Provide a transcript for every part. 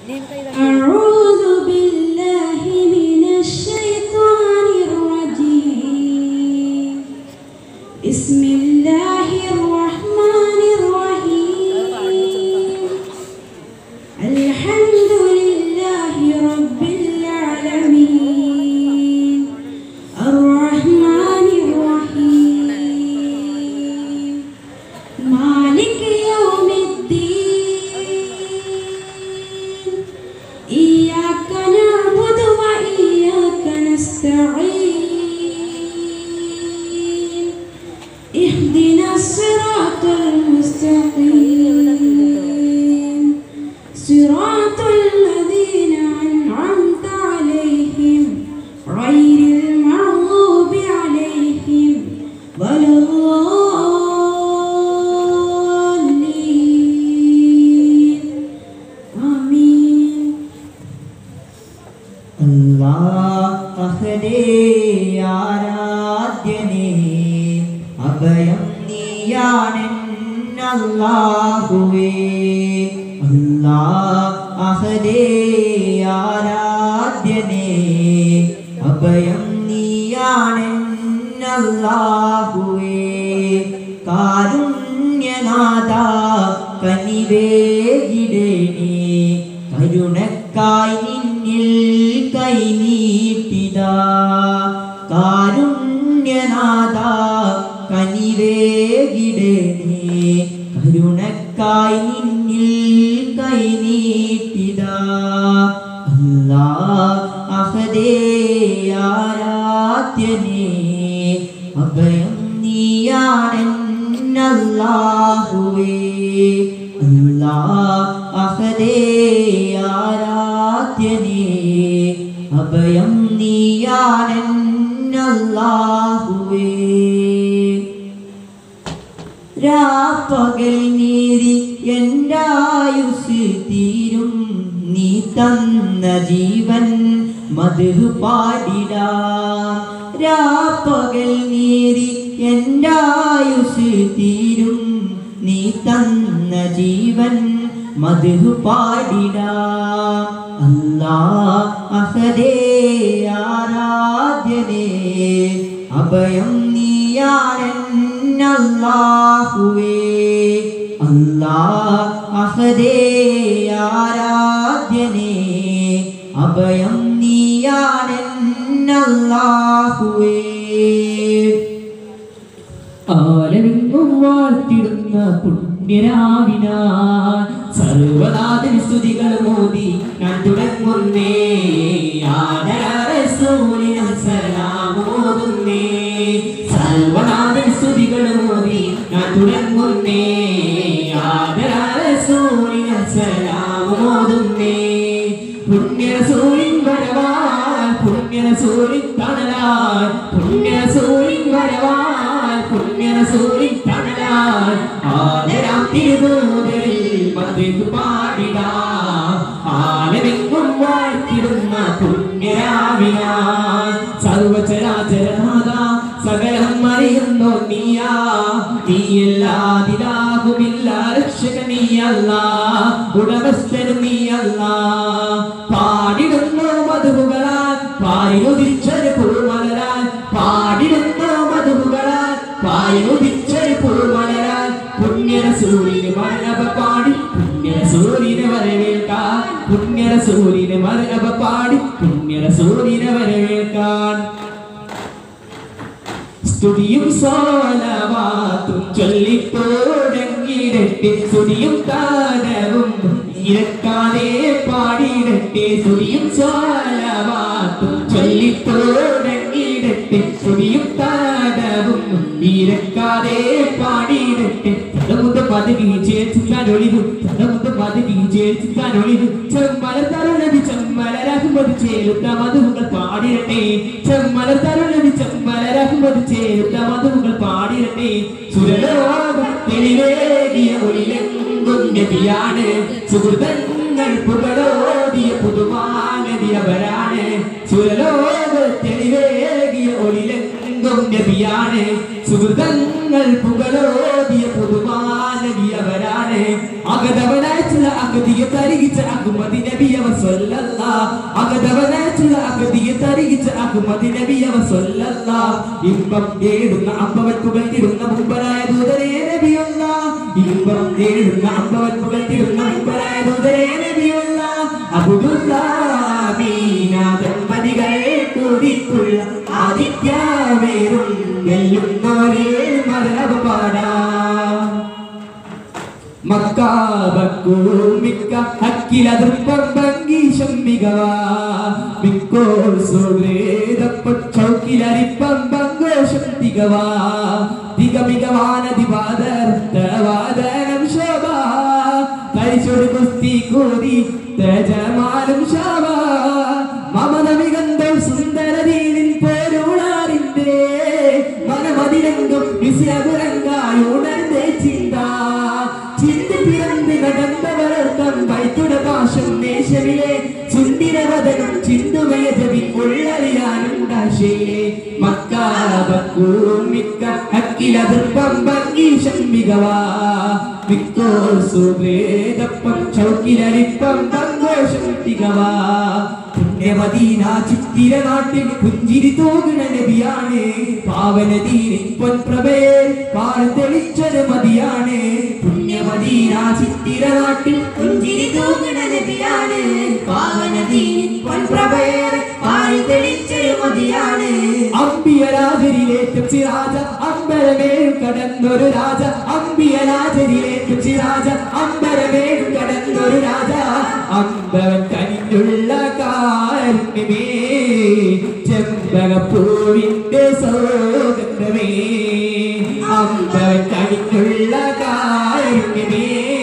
أعوذ بالله من الشيطان الرجيم بسم الله الرحمن الرحيم الحمد لله رب العالمين الرحمن الرحيم مالك يوم الدين إياك نعبد وإياك نستعين اهدنا الصراط المستقيم صراط الذين أنعمت عليهم غير المغضوب عليهم ولا الضالين آمين അല്ലാഹുവേ ആരാധ്യനേ അഭയം നീയാണെന്നല്ലാഹുവേ അല്ലാഹുവേ ആരാധ്യനേ അഭയം നീയാണെന്നല്ലാഹുവേ കാരുണ്യനാഥ കനിവേകിടേണേ കരുണക്കായി നിന്നിൽ കൈനീട്ടിതാ കാരുണ്യനാഥ കനിവേകിടേണേ കരുണക്കായി നിന്നിൽ കൈനീട്ടിതാ അല്ലാ അഹദേ ആരാധ്യനേ അഭയം നീയാണെന്നല്ലാഹുവേ അല്ലാ അഹദേ ആരാധ്യനേ അഭയം നീയാണെന്നല്ലാഹുവേ രാപ്പകൽ നീരി എന്തായുസ് തീരും നീ തന്ന ജീവൻ മധു പാടിടാം രാപ്പകൽ നീരി എന്തായുസ് തീരും നീ തന്ന ജീവൻ മധു പാടിടാം അല്ലാ അഹദേ ആരാധ്യനേ അഭയം നീയാണെന്നല്ലാഹുവേ അല്ലാ അഹദേ ആരാധ്യനേ അഭയം നീയാണെന്നല്ലാഹുവേ ആലമെങ്ങും വാഴ്ത്തിടുന്ന പുണ്യരാവിനാൽ സർവനാഥന് സ്തുതികൾ മോദി ഞാൻ തുടങ്ങുന്നേ ആദരസൂലിനും സലാമോതുന്നേ സർവനാഥൻ സ്തുതികൾ മോദി ഞാൻ തുടങ്ങുന്നേ ആദരസൂലിനും സലാമോതുന്നേ പുണ്യസൂലിൻ വരവാൽ പുണ്യസൂലിൻ തണലാൽ പുണ്യസൂലിൻ വരവാൽ പുണ്യസൂലിൻ തണലാൽ ആദരാം തിരുനൂറിൽ മതിൽ പാടിടാം ആലമെങ്ങും വാഴ്ത്തിടുന്ന പുണ്യരാവിനാൽ സർവചരാചരനാഥ സകലം അറിയുന്നോ നീയാ നീയല്ലാതിലാകുമില്ല രക്ഷക നീയല്ല ഉടമസ്ഥനും നീയല്ല പാടിടുന്നു മധുകളാൽ പാരിനുദിച്ചൊരു പൂമലരാൽ പാടിടുന്നു മധുകളാൽ പാരിനുദിച്ചൊരു പൂമലരാൽ പുണ്യരസൂരിന് മരണപ പാടി പുണ്യരസൂരിനെ വരവേൽക്കാൻ പുണ്യരസൂരിന് മരണപ പാടി പുണ്യരസൂരിനെ വരവേൽക്കാൻ സ്തുതിയും സോലവാത്തും ചൊല്ലിത്തോടങ്ങിടട്ടെ സ്തുതിയും താരവും ഇരക്കാതെ പാടിടട്ടെ സ്തുതിയും സോലവാത്തും ചൊല്ലിത്തോടങ്ങിടട്ടെ സ്തുതിയും താരവും ഇരക്കാതെ പാടിടട്ടെ തലമുത്ത പദവി ചേർച്ചിക്കാനൊളിവ് തലമുത്ത പദവി ചേർച്ചിക്കാനൊളിവ് ചെമ്മല തരുണവി ചെമ്മല രഹ്മത് ചേരുത്ത മധുകൾ പാടിരട്ടെ ചെമ്മല തരുണവി ചെമ്മല രഹ്മത് ചേരുത്ത മധുകൾ പാടിരട്ടെ സുരലോക തെളിവേകിയ ഒളിലെങ്കും നബിയാണ് സുഹൃതങ്ങൾ പുകളോതിയ പുതുമാനതിയവരാണ് സുരലോക തെളിവേകിയ ഒളിലെങ്കും നബിയാണ് സുഹൃതങ്ങൾ പുകളോതിയ പുതുമാനതിയവരാണ് അകതവനായ ചില അഗതിയെ തരികിച്ച അഹമ്മദ് നബി അവർ സ്വല്ലല്ല അഗതവനച്ചുള്ള അഗതിയെ തരികിച്ച അഹമ്മദ് നബി അവർ സ്വല്ലല്ല ഇമ്പം തേടുന്ന അമ്പവൻ പുകഴ്ത്തിടുന്ന മുമ്പനായ ദൂതരേ നബിയുള്ള ഇമ്പം തേടുന്ന അമ്പവൻ പുകഴ്ത്തിടുന്ന മുമ്പനായ ദൂതരേ നബിയുള്ള അബുദുല്ല മീന ദമ്പതികൾ കൂടിക്കുള്ള ആദിത്യാവേറും വെല്ലുന്നോരേ മരവ പാടാം മക്കാബക്കൂമിക്ക ഹക്കിലതൃപ്പം ഭംഗീശം മികവാ മിക്കോൾ സുഗ്രേതപ്പം ചൗക്കിലരിപ്പം പങ്കോഷം തികവാ തിക മികവാനതിവാദർത്തവാദനം ശോഭ പരിശോട് കുസ്തി കൂടി തജമാലും ശോഭ മമത മികന്തം സുന്ദരതീനിൻ പോരുളാറിന്റെ മനമതിരംഗം വിശ്രമുരങ്കായി ഉണർന്നേ ചിന്ത ചിന്ത പിറന്ന് നടന്നവരർക്കം വൈത്തുട പാശം ദേശമിലെ ചുണ്ടിരവദനം ചിന്തുമയജവി ഉള്ളറിയാനുണ്ടാശയിലെ മക്കാബക്കൂറും മിക്ക അക്കിലതൃപ്പം ഭംഗീശം മികവാ മിക്കോ സുഗ്രേതപ്പം ചൗക്കിലരിപ്പം പങ്കോഷം തികവാ പുണ്യമദീന ചിത്തിര നാട്ടിൽ പുഞ്ചിരി തോകുന്ന നബിയാണ് പാവനദീനിൻ പൊൻപ്രഭയെ പാൽ തെളിച്ചത് മതിയാണ് പുണ്യമദീന ചിത്തിര നാട്ടിൽ പുഞ്ചിരി തൂങ്ങണ നബിയാണ് പാവനദീനിൻ പൊൻപ്രഭയെ പാടി തെളിച്ചൊരു മതിയാണ് അമ്പിയ രാജരിലേക്ക് ചിരാജ അമ്പരമേഴ് കടന്നൊരു രാജ അമ്പിയ രാജരിലേക്ക് ചിരാജ അമ്പരമേഴ് കടന്നൊരു രാജ അമ്പവൻ കനിഞ്ഞുള്ള കാരുണ്യമേ ചെമ്പകപ്പൂവിന്റെ സൗഗന്ധമേ അമ്പവൻ കനിഞ്ഞുള്ള കാരുണ്യമേ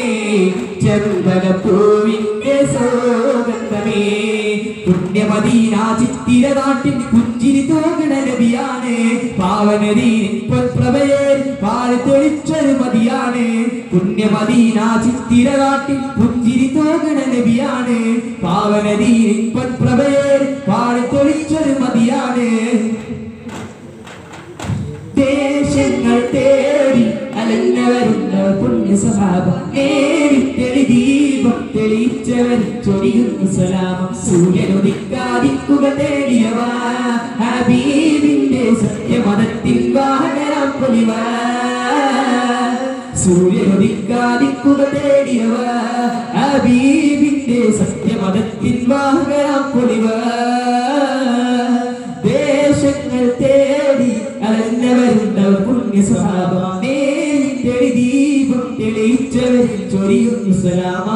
ചെമ്പകപ്പൂവിന്റെ സൗഗന്ധമേ പുണ്യമദീന ചിത്തിര നാട്ടിൻ പുഞ്ചിരി തോകണ നബിയാണ് പാവനദീനിൻ പൊൻപ്രഭയെ പാൽ തെളിച്ചൊരു മതിയാണ് പുണ്യമദീന ചിത്തിര നാട്ടിൻ പുഞ്ചിരി തോകണ നബിയാണ് പാവനദീനിൻ പൊൻപ്രഭയെ പാൽ തെളിച്ചൊരു മതിയാണ് ദേശങ്ങൾ തേടി അലഞ്ഞവരുന്ന പുണ്യ സഹാബ നേടി തെളി ദീപം തെളിയിച്ചവർ ചൊരിയുന്ന സലാമം സൂര്യനൊതിക്കാതിക്കുക തേടിയവ ഹബീബിന്റെ സത്യമതത്തിൻ വാഹനം പൊലിവ സൂര്യനൊതിക്കാതിക്കുക തേടിയവ ഹബീബിന്റെ സത്യമതത്തിൻ വാഹനം പൊലിവ ദേശങ്ങൾ തേടി അലഞ്ഞവരുണ്ടവർ പുണ്യ സ്വഭാവം തേടി ദീപം തെളിയിച്ചവർ ചൊരിയും സലാമാ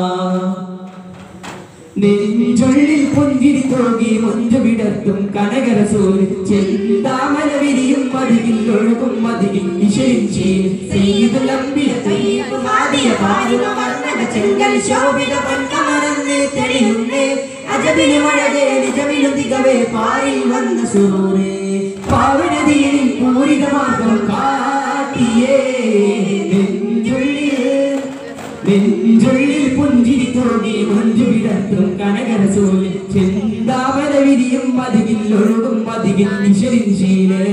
നെഞ്ചുള്ളിൽ പുഞ്ചിരി തോകി മൊഞ്ചു വിടർത്തും കനകരസൂൽ ചെന്താമര വിരിയും മതികിൽ ഒഴുകും മതികിൽ വിശയിച്ചീൽ സയ്യിദുലംബിയ തയ്യിബ് ഹാദിയ പാരുക വർണ്ണക ചെങ്കൽ ശോഭിത പൊന്നമരന്ന് തെളിയുന്നേ അജബിന് മഴകേ നിജമിലും തികവേ പാരിൽ വന്ന സുറൂരേ പാവനദീനിൽ പൂരിത മാർഗം കാട്ടിയേ നെഞ്ചുള്ളിൽ നെഞ്ചുള്ളിൽ പുഞ്ചിരി തോന്നി മഞ്ചു വിടർത്തും കനകരസൂല് ചെന്താമര വിരിയും മതികിൽ ഒഴുകും മതികിൽ നിശരിശീല്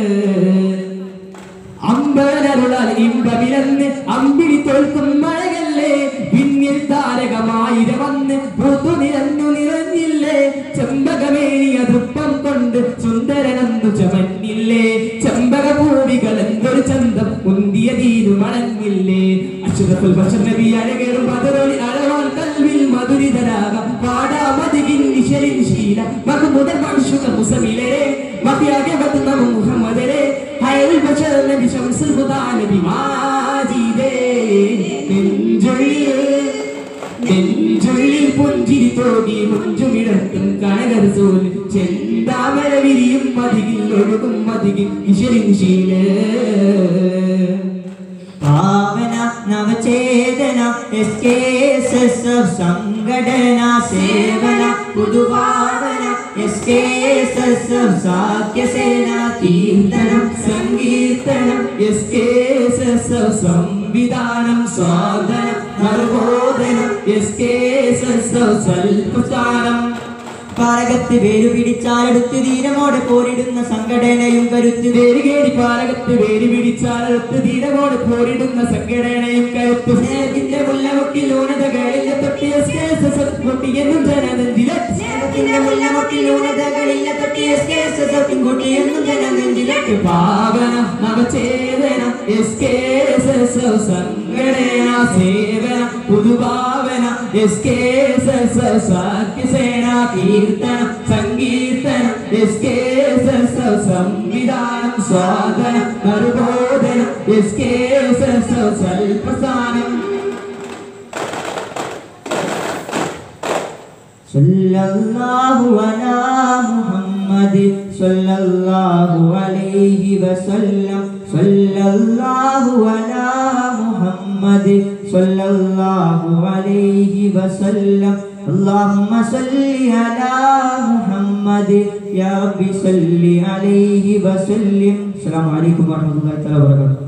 അമ്പനരുളാൽ ഇമ്പമിലന്ന് അമ്പിളി തോൽക്കും മഴകല്ലേ പിന്നിൽ താരകമായിര വന്ന് പൂത്തു നിറഞ്ഞു നിറഞ്ഞില്ലേ ചെമ്പകമേനി അതുപ്പം കൊണ്ട് സുന്ദരനെന്നു ചമഞ്ഞില്ലേ ചെമ്പക പൂവികൾ എന്തൊരു ചന്തം മുന്തിയ തീരു മണഞ്ഞില്ലേ അശ്വതഫുൽ ബഷർ നബി അഴകേറും പതറൊളി അഴവാൻ കൽവിൽ മധുരിതരാകം പാടാ മതികിൻ നിശലിൻ ശീല മകുമുതൽ മനുഷ്യക മുസമിലരെ മതിയാകെ വത്തുന്ന മുഹമ്മദരെ ഹയൽ ബഷർ നബി ശംസുൽ ഹുദാ നബി മാജിദേ നെഞ്ചുള്ളിൽ നെഞ്ചുള്ളിൽ പുഞ്ചിരി തോടി മുഞ്ചുമിടത്തും കനകരസൂൽ ചെന്താമര വിരിയും മതികിൽ ഒഴുകും മതികിൽ ഇശലിൻ ശീല പാവന നവചേതന S K S S F സംഘടന സേവന പുതുഭാവന S K S S F സാഖ്യസേന കീർത്തനം സങ്കീർത്തനം S K S S F സംവിധാനം സ്വാഗതം നർബോധനം S K S S F സൽപ്രസ്ഥാനം പാരകത്ത് വേരു പിടിച്ചാലെടുത്ത് ധീരമോടെ പോരിടുന്ന സംഘടനയും കരുത്ത് വേരുകേടി പാലകത്ത് വേര് പിടിച്ചാലത്ത് ധീരമോട് പോരിടുന്ന സംഘടനയും കരുത്തു സ്നേഹത്തിന്റെ മുല്ലമുട്ടിൽ ഊനതകളില്ല തൊട്ടിയ പൊട്ടിയെന്നും ജനനെന്തിലെ സ്നേഹത്തിന്റെ മുല്ലമൊട്ടിൽ ഊനതകളില്ല തൊട്ടി കുട്ടിയെന്നും ജനനെഞ്ചിലേക്ക് പാവന നവചേതന എസ് കെ എസ് എസ് സംഘടന സേവന പുതുഭാവന എസ് കെ എസ് എസ് സാക്യസേന കീർത്തന സങ്കീർത്തന എസ് കെ എസ് എസ് സംവിധാനം സ്വാഗതം മറുബോധനം എസ് കെ എസ് എസ് സൽപ്രസ്ഥാനം صلى الله على محمد صلى الله عليه وسلم صلى الله على محمد صلى الله عليه وسلم اللهم صل على محمد يا رب صل عليه وسلم السلام عليكم ورحمة الله تعالى وبركاته